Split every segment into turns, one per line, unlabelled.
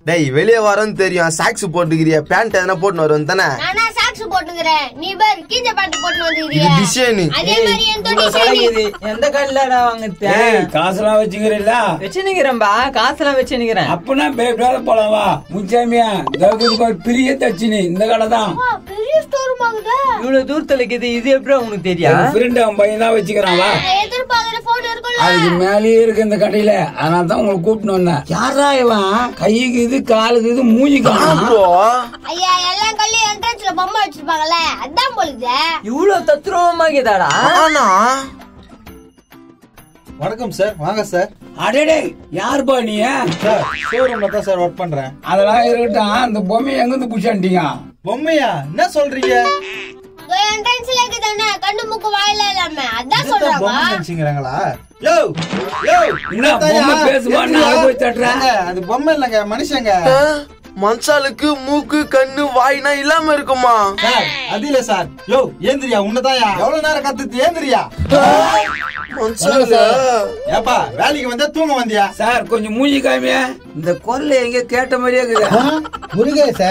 டேய் வெளியே வரோன்னு தெரியும் சாக்ஸ் போட்டுக்கிறிய பேண்ட் எதனா போட்டு வருவோம் தானே
நானா சாக்ஸ் போட்டுக்கிறேன் நீ பேர் கீஞ்ச பேண்ட் போட்டு
இது
வந்துக்கிறியா
டிசைன்
அதே மாதிரி எந்த
இவ்வளவு
டிசைன்
கலக்குது. எந்த கல்லடா வாங்குறது
ஏய் காசெல்லாம் வச்சுக்கிறீல்ல
வச்சுனுக்கிறேன்பா காசெல்லாம் வச்சுனுக்கிறேன்
அப்பனா பேப்பரால போலாம் வா முன்சாமியா தகுதிக்கு ஒரு பெரிய தச்சினி இந்த கடை தான்
பெரிய ஸ்டோர் ஆகுதா
இவ்வளவு தூரத்துல இருக்குது இது எப்படி உனக்கு தெரியும்
ஃப்ரெண்ட் அவன் பையன் தான் வச்சுக்கிறான் வா
நான் எதிர்பார்க்கிற போன் இருக்குல்ல
அதுக்கு மேலேயே இருக்கு இந்த கடையில அதனால தான் உங்களை கூப்பிட்டு வந்தேன் யாரா இவன் கைக்கு இது காலுக்கு இது மூஞ்சி காணும்
ப்ரோ
ஐயா எல்லா கல்லையும் என்ட்ரன்ஸ்ல பொம்மை வச்சிருப்பாங்கல்ல அதான் பொழுது
இவ்வளவு தத்ரூபமா இருக்குதாடா
ஆனா
வணக்கம் சார் வாங்க சார்
அடடே யாருப்பா நீ
சார் ஷோரூம்ல தான் சார் ஒர்க் பண்றேன்
அதெல்லாம் இருக்கட்டும் அந்த பொம்மையை எங்கிருந்து புடிச்சாண்டிங்க
பொம்மையா என்ன சொல்றீங்க
என்ட்ரன்ஸ்ல இருக்குதானே கண்ணு மூக்கு வாயில இல்லாம அதான்
இதுதான்
சொல்றாங்க
பொம்மை நினைச்சுங்கிறாங்களா யோ யோ
என்ன பொம்மை பேசுவான்னு நாளை போய் தட்டுறேன்
ஏங்க, அது பொம்மை இல்லைங்க மனுஷங்க
மனுஷாளுக்கு மூக்கு கண்ணு வாய்னா இல்லாம இருக்குமா
சார் அது இல்ல சார் யோ ஏந்திரியா உன்னதாயா எவ்வளவு நேரம் கத்துட்டு ஏந்திரியா
மனுஷால
ஏப்பா வேலைக்கு வந்தா தூங்க வந்தியா
சார் கொஞ்சம் மூஞ்சி காமிய இந்த குரல் எங்க கேட்ட மாதிரியே இருக்குது
முருகேச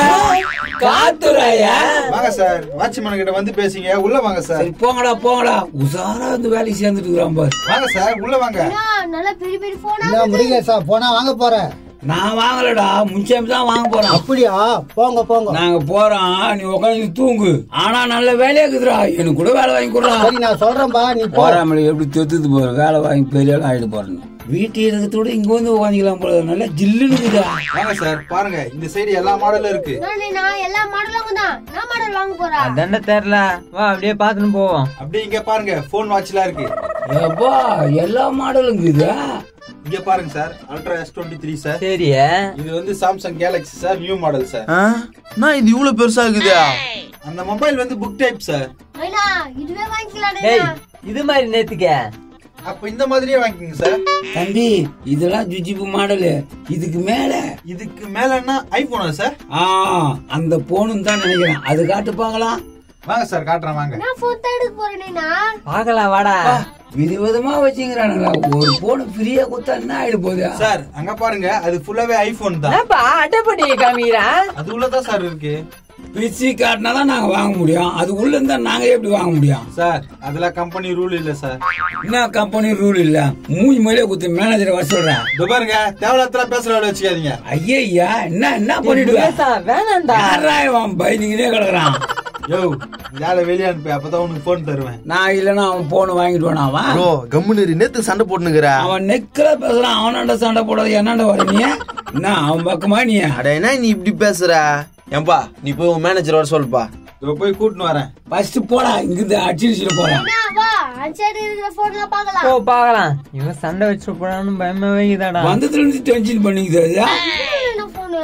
காத்துறாயா
வாங்க சார் வாட்ச்மேன் கிட்ட வந்து பேசிங்க உள்ள வாங்க சார்
சரி போங்கடா போங்கடா உசாரா இந்த வேலைக்கு சேர்ந்துட்டு இருக்கிறான் பாரு
வாங்க சார் உள்ள வாங்க
அண்ணா, நல்லா பெரிய பெரிய போனா
என்ன முருகேசா போனா வாங்க போற
நான் வாங்கலடா முன்சாமி தான் வாங்க போறேன்
அப்படியா போங்க போங்க
நாங்க போறோம் நீ உட்காந்து தூங்கு ஆனா நல்ல வேலையா இருக்குதுடா எனக்கு கூட வேலை வாங்கி கொடுறா
சரி நான் சொல்றேன்பா நீ போ
போறாமல எப்படி தெத்துது போற வேலை வாங்கி பெரிய ஆள் ஆயிட்டு போறேன்னு வீட்டு இருக்கிறதோட இங்க வந்து உட்காந்துக்கலாம் போல நல்லா ஜில்லுன்னு இருக்குதா
வாங்க சார் பாருங்க இந்த சைடு எல்லா மாடலும் இருக்கு
நானே நான் எல்லா மாடலும் தான் நான் மாடல் வாங்க போறேன்
அதான்டா தெரியல வா அப்படியே பாத்துன்னு போவோம்
அப்படியே இங்க பாருங்க போன் வாட்ச்லாம் இருக்கு
ஏப்பா எல்லா மாடலும் இருக்குதா
இங்க பாருங்க sir ultra S twenty three sir
சரி
இது வந்து Samsung Galaxy sir new model sir
நான் இது இவ்வளவு பெருசா இருக்குதா
அந்த மொபைல் வந்து புக் டைப் சார்
ஐயா இதுவே வாங்கிக்கலாம்
டேய் இது மாதிரி நேத்துக்க
அப்ப இந்த மாதிரியே வாங்கிக்கோங்க சார்
தம்பி இதெல்லாம் ஜுஜிபு மாடலு இதுக்கு மேல
இதுக்கு மேலன்னா ஐபோனா சார்
ஆ அந்த போனும் தான் நினைக்கிறேன் அது காட்டு பார்க்கலாம்
வாங்க சார் காட்டுறேன் வாங்க
நான் போன் தான் எடுக்க போறேனேண்ணா
பாக்கலாம் வாடா
விதவிதமா வச்சுக்கிறானுங்களா ஒரு போனு ஃப்ரீயா கொடுத்தா என்ன ஆயிடு போகுது
சார் அங்க பாருங்க அது ஃபுல்லாவே ஐபோன் தான்
என்னப்பா அட்டைப்பட்டி காமிக்கிறான்
அது உள்ளதான் சார் இருக்கு
பிசி காட்டினா தான் நாங்க வாங்க முடியும் அது உள்ள இருந்தா நாங்க எப்படி வாங்க முடியும்
சார் அதெல்லாம் கம்பெனி ரூல் இல்ல சார்
என்ன கம்பெனி ரூல் இல்ல மூஞ்சி மேலே குத்து மேனேஜரை வர சொல்றேன்
இது பாருங்க தேவையில்லாத பேசுற வேலை வச்சுக்காதீங்க
ஐயா என்ன என்ன பண்ணிடுவேன்
முருகேசா, வேணாம்டா
யாரா இவன் பயந்துக்கிட்டே கிடக்குறான்
யோ வேலை வெளியே அனுப்பி அப்பதான் உனக்கு போன் தருவேன்
நான் இல்லைன்னா அவன் போன் வாங்கிட்டு வானா அவன்
ப்ரோ கம்முன்னு நேத்து சண்டை போட்டுனுக்குற
அவன் நெக்கல பேசுறான் அவனாண்ட சண்டை போடாத என்னண்ட வர நீ என்ன அவன் பக்கமா நீ
அட என்ன நீ இப்படி பேசுற ஏன்பா நீ போய் உன் மேனேஜர் வர சொல்லுப்பா
இதோ போய் கூட்டின்னு வரேன்
ஃபர்ஸ்ட் போடா இங்கிருந்து அடிச்சுட்டு போறான்
அண்ணா, வா அந்த சைடு இருக்கிற போன்லாம்
போ
பார்க்கலாம்
பாக்கலாம் இவன் சண்டை வச்சு போடான்னு பயமா வைக்குதாடா
வந்ததுல இருந்து டென்ஷன் பண்ணிக்குது அது.
என்ன போனு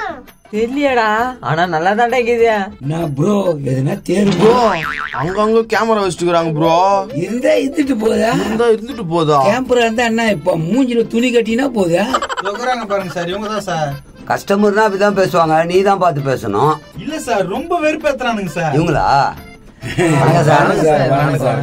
தெரியலடா ஆனா நல்லா தாண்டா இருக்குது
நான் ப்ரோ எதுனா தேர்வு
ப்ரோ அங்கங்க கேமரா வச்சுட்டுக்குறாங்க ப்ரோ
இருந்தா இருந்துட்டு போதா
இருந்தா இருந்துட்டு போதா
கேம்பரா இருந்தா என்ன இப்ப மூஞ்சில துணி கட்டினா போதா
இதோ இருக்கிறாங்க பாருங்க சார் இவங்க தான் சார்
கஸ்டமர்னா அப்படிதான் பேசுவாங்க நீ தான் பார்த்து பேசணும்
இல்ல சார் ரொம்ப வெறுப்பேத்துறானுங்க சார்
இவங்களா வணக்கம் சார்
வணக்கம் சார், வணக்கம் சார்.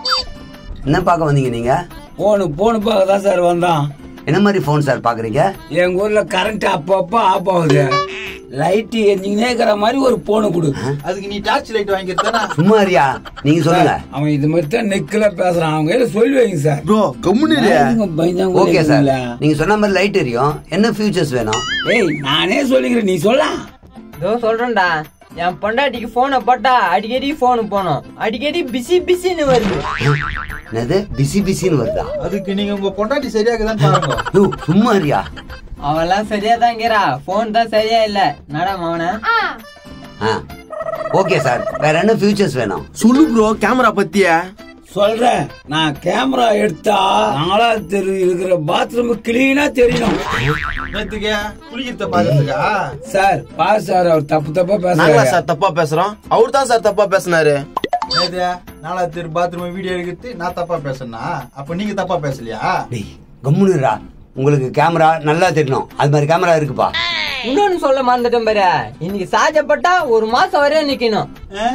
என்ன பார்க்க வந்தீங்க நீங்க
போனு போனு பார்க்க தான் சார் வந்தான்
என்ன மாதிரி போன் சார் பாக்குறீங்க
எங்க ஊர்ல கரண்ட் அப்பப்போ ஆஃப் ஆகுது லைட் எரிஞ்சுக்கினே இருக்கிற மாதிரி ஒரு போனு கொடு
அதுக்கு நீ டார்ச் லைட் வாங்கிட்டு தானே
சும்மா இருயா நீங்க சொல்லுங்க
அவன் இது மாதிரி தான் நெக்கில பேசுறான் அவங்க கையில சொல்லி வைங்க சார்
ப்ரோ கம்முன்னு இரு.
பயந்தாங்க, பயந்தாங்க
ஓகே சார்
இல்ல.
நீங்க சொன்ன மாதிரி லைட் எரியும் என்ன ஃபியூச்சர்ஸ் வேணும்
ஏய் நானே சொல்லிக்கிறேன் நீ சொல்லலாம்
இதோ சொல்றேன்டா என் பொண்டாட்டிக்கு போனை போட்டா அடிக்கடி போனு போனோம் அடிக்கடி பிஸி பிஸின்னு வருது
என்னது பிசி பிசின்னு வருதா
அதுக்கு நீங்க உங்க பொண்டாட்டி சரியாக்குதான் பாருங்க
யோ சும்மா இருயா
அவெல்லாம் சரியா தான் கேரா போன் தான் சரியா இல்ல நடா மவன
ஆ
ஆ ஓகே சார் வேற என்ன ஃபியூச்சர்ஸ் வேணும்
சொல்லு ப்ரோ கேமரா பத்திய
சொல்றேன் நான் கேமரா எடுத்தா நாலா தெரு இருக்கிற பாத்ரூம் கிளீனா தெரியணும்
நேத்துக்கு குளிக்கிறத பாக்குறதுக்கா
சார் பாஸ் சார் அவர் தப்பு தப்பா
நாங்களா
பேசுறாரு
சார் தப்பா பேசுறோம் அவர் தான் சார் தப்பா பேசினாரு
நேத்து நாலாவது தெரு பாத்ரூம் வீடியோ எடுக்கிறது நான் தப்பா பேசுனா அப்ப நீங்க தப்பா பேசலையா
டேய் கம்முனுரா உங்களுக்கு கேமரா நல்லா தெரியணும் அது மாதிரி கேமரா இருக்குப்பா
இன்னொன்னு சொல்ல மறந்துட்டேன் பாரு இன்னைக்கு சாஜப்பட்டா ஒரு மாசம் வரையும் நிக்கணும்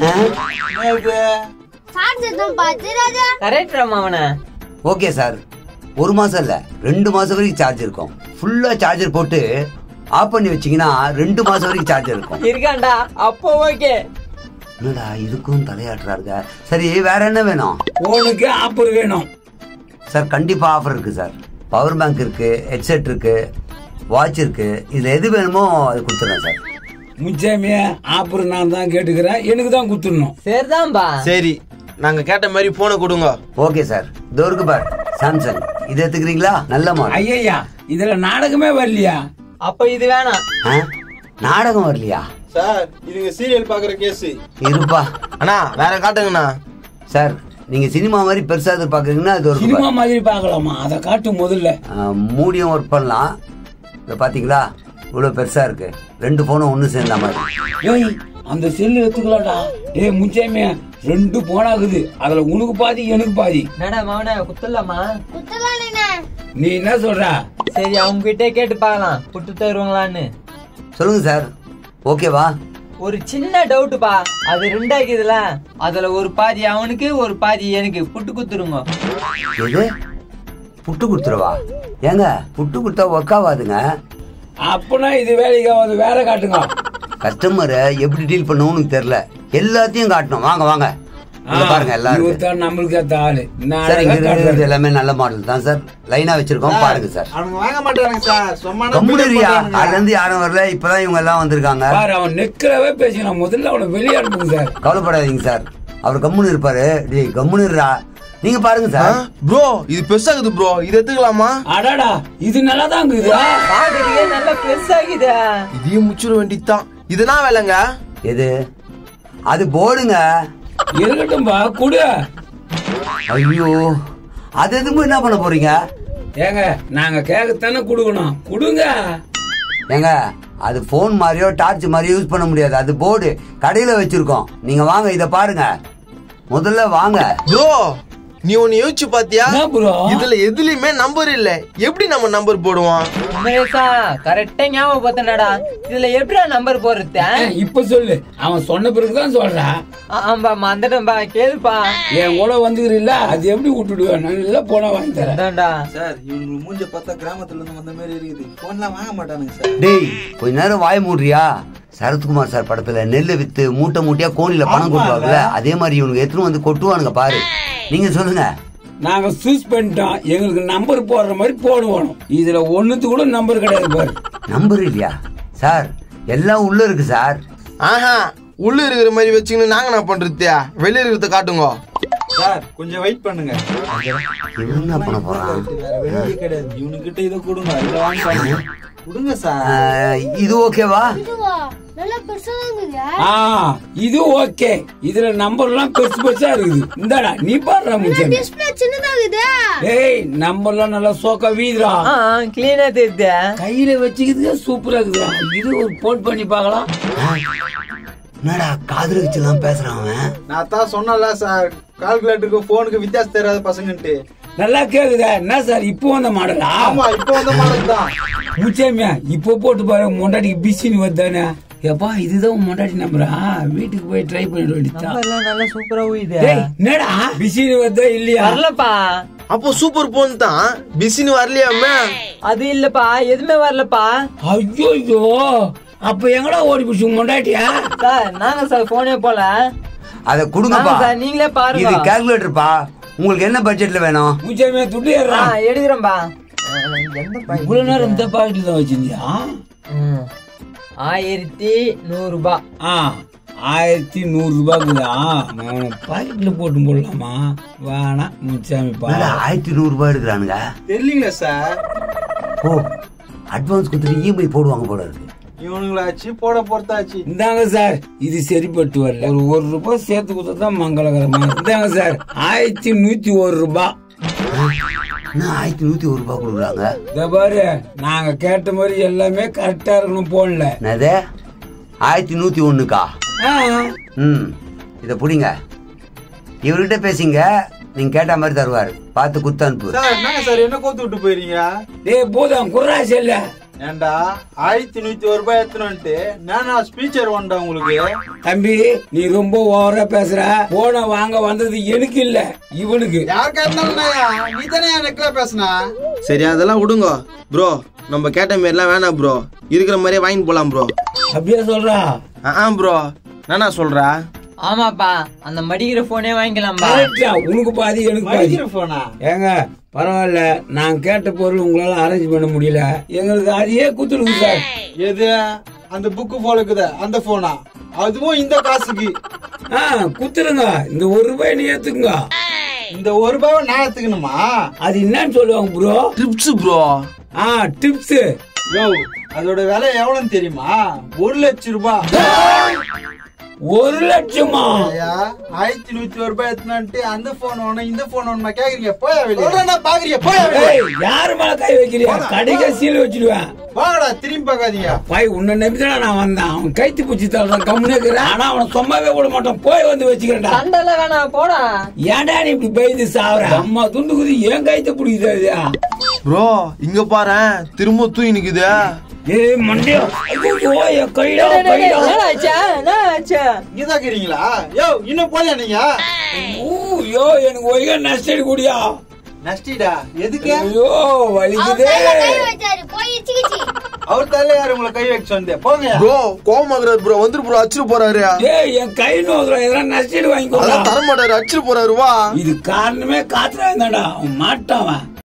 நேத்து
சார்ஜர் தான் பார்த்து ராஜா
கரெக்ட் மவன
ஓகே சார் ஒரு மாசம் இல்ல ரெண்டு மாசம் வரைக்கும் சார்ஜ் இருக்கும் ஃபுல்லா சார்ஜர் போட்டு ஆஃப் பண்ணி வச்சீங்கன்னா ரெண்டு மாசம் வரைக்கும் சார்ஜ் இருக்கும்
இருக்காண்டா அப்போ ஓகே
என்னடா இதுக்கும் தலையாட்டுறாருங்க சரி வேற என்ன வேணும்
போனுக்கு ஆப்பர் வேணும்
சார் கண்டிப்பா ஆஃபர் இருக்கு சார் பவர் பேங்க் இருக்கு ஹெட்செட் இருக்கு வாட்ச் இருக்கு இதுல எது வேணுமோ அது கொடுத்துறேன் சார்
முச்சாமிய ஆப்பர் நான் தான் கேட்டுக்கிறேன் எனக்கு தான் குத்துடணும்
சரிதான்பா
சரி நாங்க கேட்ட மாதிரி போனை கொடுங்க
ஓகே சார் இதோ இருக்கு பார் சாம்சங் இது எடுத்துக்கிறீங்களா நல்ல மாடல்
ஐயா இதுல நாடகமே வரலையா
அப்ப இது வேணாம்
ஆ? நாடகம் வரலையா
சார் இதுங்க சீரியல் பாக்குற கேஸ்
இருப்பா
அண்ணா வேற காட்டுங்கண்ணா
சார் நீங்க சினிமா மாதிரி பெருசா எதிர்பார்க்குறீங்கன்னா அது ஒரு
சினிமா மாதிரி பார்க்கலாமா அதை காட்டு முதல்ல
மூடியும் ஒர்க் பண்ணலாம் இதை பாத்தீங்களா இவ்வளவு பெருசா இருக்கு ரெண்டு போனும் ஒண்ணு சேர்ந்த மாதிரி
ஏய் அந்த செல்லு எடுத்துக்கலாம்டா ஏய் முச்சாமிய ரெண்டு போனாகுது அதுல உனக்கு பாதி எனக்கு பாதி
என்னடா மவனே குத்துலாமா
குத்தலாம் நீனே
நீ என்ன சொல்ற
சரி அவங்க கிட்டே கேட்டு பார்க்கலாம் புட்டு தருவாங்களான்னு
சொல்லுங்க சார் ஓகேவா
ஒரு சின்ன டவுட்டுப்பா அது ரெண்டாக்குதுல அதுல ஒரு பாதி அவனுக்கு ஒரு பாதி எனக்கு புட்டு குத்துருங்க
எது புட்டு கொடுத்துருவா ஏங்க புட்டு கொடுத்தா ஒர்க்காவாதுங்க
அப்பனா இது வேலைக்கு ஆகாது வேற காட்டுங்க
கஸ்டமரை எப்படி டீல் பண்ணணும்னு தெரியல எல்லாத்தையும் காட்டணும் வாங்க வாங்க இங்க பாருங்க எல்லாரும்
இவர்தான் நம்மளுக்கு ஏத்த ஆளு நான்
சார்
அழகா
இங்க
காட்டுறேன்.
இருக்கிறது எல்லாமே நல்ல மாடல் தான் சார் லைனா வச்சிருக்கோம் பாருங்க சார்
அவனுங்க வாங்க மாட்டானுங்க சார் சும்மா
கம்முனரியா அதுல இருந்து யாரும் வரல இப்பதான் இவங்க எல்லாம் வந்திருக்காங்க
பாரு அவன் நெக்கலவே பேசினான் முதல்ல அவனை வெளியே அனுப்புங்க சார்
கவலைப்படாதீங்க சார் அவர் கம்முன்னு இருப்பாரு டேய் கம்முன்னு இருடா நீங்க பாருங்க சார்
ப்ரோ இது பெருசாகுது ப்ரோ இது எடுத்துக்கலாமா
அடாடா இது நல்லா தான் இருக்குது
பாக்குறதுக்கே நல்லா பெருசாகுதே
இதையும் முச்சிட வேண்டியதுதான் இதுனா வேலைங்க
எது அது போடுங்க
இருக்கட்டும்பா குடு
ஐயோ அது எதுவும் என்ன பண்ண போறீங்க
ஏங்க நாங்க கேட்கத்தானே குடுக்கணும் குடுங்க
ஏங்க அது போன் மாதிரியோ டார்ச் மாதிரியோ யூஸ் பண்ண முடியாது அது போர்டு கடையில வச்சிருக்கோம் நீங்க வாங்க இத பாருங்க முதல்ல வாங்க
ப்ரோ நீ ஒன்னு யோசிச்சு பாத்தியா
என்ன bro?
இதுல எதுலயுமே நம்பர் இல்ல எப்படி நம்ம நம்பர் போடுவோம்
உமரேசா கரெக்டா ஞாபகப்படுத்தினடா இதுல எப்படிடா நம்பர் போடுறது
ஏய், இப்ப சொல்லு அவன் சொன்ன பிறகுதான் சொல்றான்
ஆம்பா மறந்துட்டேன்பா கேளுப்பா
என் கூட வந்துக்கிறீல்ல அது எப்படி விட்டுடுவேன் நல்லா போனா வாங்கி தரேன்
அதான்டா
சார் இவங்க மூஞ்ச பார்த்தா கிராமத்துல இருந்து வந்த மாதிரி இருக்குது போன்லாம் வாங்க மாட்டானுங்க சார்
டேய் கொஞ்ச நேரம் வாய மூடுறியா சரத்குமார் சார் படத்துல நெல்லை வித்து மூட்டை மூட்டையா கோணில பணம் கொட்டுவாங்கல்ல அதே மாதிரி இவனுக்கு எடுத்துன்னு வந்து கொட்டுவானுங்க பாரு நீங்க சொல்லுங்க
நாங்க சூஸ் பண்ணிட்டோம் எங்களுக்கு நம்பர் போடுற மாதிரி போடுவோம் இதுல ஒண்ணுத்து கூட நம்பர் கிடையாது பாரு
நம்பர் இல்லையா சார் எல்லாம் உள்ள இருக்கு சார்
ஆஹா உள்ள இருக்கிற மாதிரி வச்சுக்கின்னு நாங்க என்ன பண்றது வெளிய இருக்கிறத காட்டுங்க
சார் கொஞ்சம் வெயிட் பண்ணுங்க
இவன் என்ன பண்ண போறான்
வேற வெளியே கிடையாது இவனுக்கிட்ட இதை கொடுங்க இதை வாங்கி பாருங்க. கொடுங்க சார்
ஆஹ், இது ஓகேவா
இதுவா நல்லா பெருசா தான் இருக்குதா
ஆ இது ஓகே இதுல நம்பர் எல்லாம் பெருசு பெருசா இருக்குது இந்தாடா நீ பாடுற முச்சம்
டிஸ்பிளே சின்னதா இருக்குதா
ஏய் நம்பர் எல்லாம் நல்லா சோக்கா வீதுடா
ஆ கிளீனா தெரியுது
கையில வச்சுக்கிறதுக்கே சூப்பரா இருக்குடா இது ஒரு போன் பண்ணி பார்க்கலாம்
என்னடா காதுல வச்சுலாம் பேசுறான் அவன்
நான் தான் சொன்னல சார் கால்குலேட்டருக்கு போனுக்கு வித்தியாசம் தெரியாத பசங்கன்ட்டு
நல்லா கேக்குதா என்ன சார் இப்போ வந்த மாடலா
ஆமா இப்போ வந்த மாடல் தான்
முச்சாமியா இப்போ போட்டு பாரு மொண்டாட்டிக்கு பிசின்னு வருதானே எப்பா இதுதான் உன் மொண்டாட்டி நம்பரா வீட்டுக்கு போய் ட்ரை பண்ணிட வேண்டியதான்
நம்பர்லாம் நல்லா சூப்பரா உயுது
டேய் என்னடா பிசின்னு வருதா இல்லையா
வரலப்பா
அப்போ சூப்பர் போன் தான் பிஸின்னு வரலையாமே
அது இல்லப்பா எதுவுமே வரலப்பா
ஐயோ அப்ப எங்கடா ஓடி பிடிச்சி மொண்டாட்டியா
சார் நாங்க சார் போனே போல
அத கொடுங்கப்பா
வாங்க சார், நீங்களே பாருங்க.
இது கால்குலேட்டர்ப்பா உங்களுக்கு என்ன பட்ஜெட்ல வேணும்
முச்சாமியா துட்டு
ஆ
ஏறான்
எடுக்கிறேன்பா எந்த பாய்
இவ்வளவு நேரம் இந்த பாக்கெட்ல தான் வச்சிருந்தியா
ம். ஆயிரத்தி நூறு ரூபாய்
ஆ ஆயிரத்தி நூறு ரூபாய்க்குதா அவனை பாக்கெட்ல போட்டு போடலாமா வேணாம் முச்சாமி பா
என்னடா ஆயிரத்தி நூறு ரூபாய் எடுக்கிறானுங்க
தெரியலீங்களா சார்
ஓ அட்வான்ஸ் கொடுத்துட்டு இஎம்ஐ போடுவாங்க போல இருக்கு
இவனுங்களாச்சு போட பொறுத்தாச்சு
இந்தாங்க சார் இது சரிப்பட்டு வரல ஒரு ஒரு ரூபாய் சேர்த்து கொடுத்தா தான் மங்களகரமா இந்தாங்க சார் ஆயிரத்தி நூத்தி ஒரு ரூபாய்
என்ன ஆயிரத்தி நூத்தி ஒரு ரூபாய் கொடுக்குறாங்க
இத பாரு நாங்க கேட்ட மாதிரி எல்லாமே கரெக்டா இருக்கணும் போன்ல
என்னது ஆயிரத்தி நூத்தி ஒண்ணுக்கா ம் இத புடிங்க இவர்கிட்ட பேசிங்க நீங்க கேட்ட மாதிரி தருவாரு பார்த்து குத்து அனுப்பு
சார் என்னங்க சார் என்ன கோத்து விட்டு போயிருங்க
டேய் போதும் குர்ரா செல்ல
ஏண்டா ஆயிரத்தி நூத்தி ஒரு ரூபாய் எத்தணும்ட்டு நானா ஸ்பீச்சர் வந்தா உங்களுக்கு
தம்பி நீ ரொம்ப ஓவரா பேசுற போன வாங்க வந்தது எனக்கு இல்ல இவனுக்கு
யாருக்கா இருந்தாலும் நீ தானே எனக்குலாம் பேசுனா
சரி அதெல்லாம் விடுங்க ப்ரோ நம்ம கேட்ட மாரிலாம் வேணாம் ப்ரோ இருக்கிற மாதிரியே வாங்கிட்டு போலாம் ப்ரோ
அப்படியே சொல்றா
ஆ ப்ரோ நானா சொல்றா
ஆமாப்பா அந்த மடிக்கிற போனே வாங்கிக்கலாம்பா
கரெக்டா உனக்கு பாதி எனக்கு பாதி
மடிக்கிற போனா
ஏங்க பரவாயில்ல நான் கேட்ட பொருள் உங்களால அரேஞ்ச் பண்ண முடியல எங்களுக்கு அதையே குத்துடுங்க சார்
எது அந்த புக்கு போலுக்குத அந்த போனா அதுவும் இந்த காசுக்கு
ஆ குத்துருங்க இந்த ஒரு ரூபாய் நீ ஏத்துக்குங்க
இந்த ஒரு ரூபாவை நான் எடுத்துக்கணுமா
அது என்னன்னு சொல்லுவாங்க ப்ரோ
ட்ரிப்ஸ் ப்ரோ
ஆ டிப்ஸ்
யோ அதோட விலை எவ்வளவுன்னு தெரியுமா ஒரு லட்சம் ரூபாய்
ஒரு லட்சமா
ஐயா, ஆயிரத்தி நூத்தி ஒரு ரூபாய் எடுத்துனான்ட்டு அந்த போன் வேணும் இந்த போன் வேணுமா கேக்குறீங்க போயா வெளியே பாக்குறீங்க போயா வெளியே
ஏய், யாரு மேல கை வைக்கிறியா கடைக்க சீல் வச்சிடுவேன்
வாங்கடா திரும்பி பார்க்காதீங்க
பாய் உன்னை நம்பிதான் நான் வந்தேன் அவன் கைத்து பூச்சி தள்ளுறான் கம்முனு இருக்கிறான் ஆனா அவனை சும்மாவே விட மாட்டான் போய் வந்து வச்சுக்கிறேன்டா
சண்டை வேணாம் போடா
ஏன்டா நீ இப்படி பயந்து சாவுற அம்மா துண்டு குதி ஏன் கைத்த பிடிக்குது அது
ப்ரோ இங்க பாரு திரும்ப தூய் நிக்குது
ஏய் மண்டியா ஐயோ என் கைடா
டேய், டேய், டேய்,
கைடா
என்னடா ஆச்சு? என்ன ஆச்சு?
இங்கதான் இருக்கிறீங்களா யோ இன்னும் போலியா நீங்க
ஐயோ எனக்கு ஒய்க நஷ்டம் கூடியா
நஷ்டிடா எதுக்கு
ஐயோ
அவர்
வலிக்குதே
தலையில கை வச்சாரு போய் இச்சுக்கிச்சு
அவர் தள்ள யாரு உங்களை கை வைக்க சொன்னது போங்க
ப்ரோ கோவமாக்குறாரு ப்ரோ வந்துரு ப்ரோ அச்சிட்டு போறாரு
ஏய் என் கை நோக்குற எதனா நஷ்டம்
அதான்
வாங்கிக்கோ
தர மாட்டாரு அச்சிட்டு போறாரு வா
இது காரணமே காத்துறாங்கடா அவன் மாட்டான் அவன்